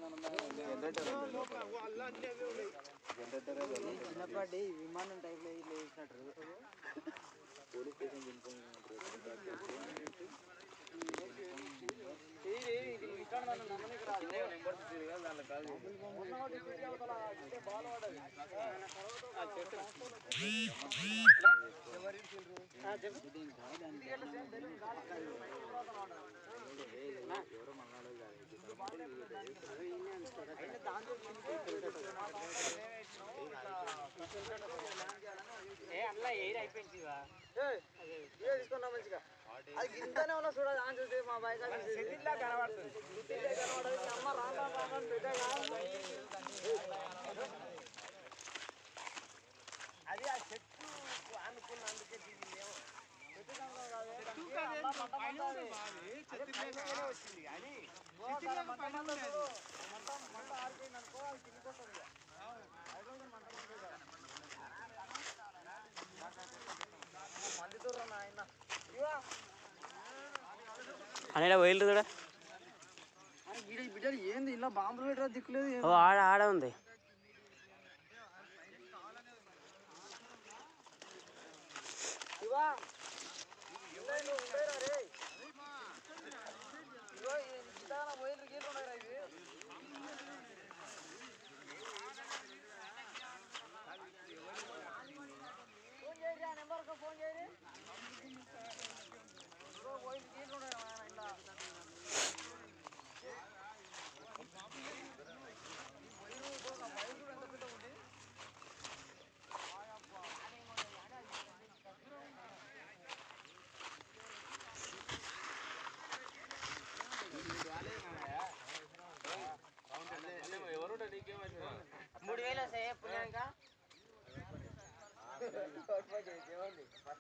చిన్నపాటి విమానం టైప్ లో ఇట్లా వేసినట్టు తీసుకున్నా మంచిగా అది ఇంతనే ఉన్నా చూడాలి ఆన్ చూసి మా బైక్ కనబడుతుంది అమ్మ రామా రామా పెద్దగా అది ఆ చెట్టు అనుకున్నందుకే దిగిందేమో చెట్టు దాంట్లో కాదే, దానికి అలా మంట మంట అది. అదే పైనుంచే వచ్చింది కానీ ఓ దాని మంట మంట చూడు. మంట మంట ఆరిపోయింది అనుకో అది తినిపోతుంది ఇక. పైనుంచి మంట మంట ఇక. మండుతుర్రా నాయన ఇవా అనేలా పోయిల్రు కూడా బిడ్డ బిడ్డలు ఏంది ఇలా బాంబులు పెట్టరా దిక్కులేదు ఓ ఆడ ఆడ ఉంది ఇవా ఉన్నాయి నువ్వు ఉండేరా రే ఇగో ఈ నిదాన పోయిన గీళ్ళు ఉన్నాయిరా ఇవి ఫోన్ చేయరి ఆ నెంబర్కి ఫోన్ చేయరి ఇగో పోయిన గీళ్ళు ఉన్నాయిరా నాయన ఇలా మూడు వేలు వస్తాయి పుణ్యానిక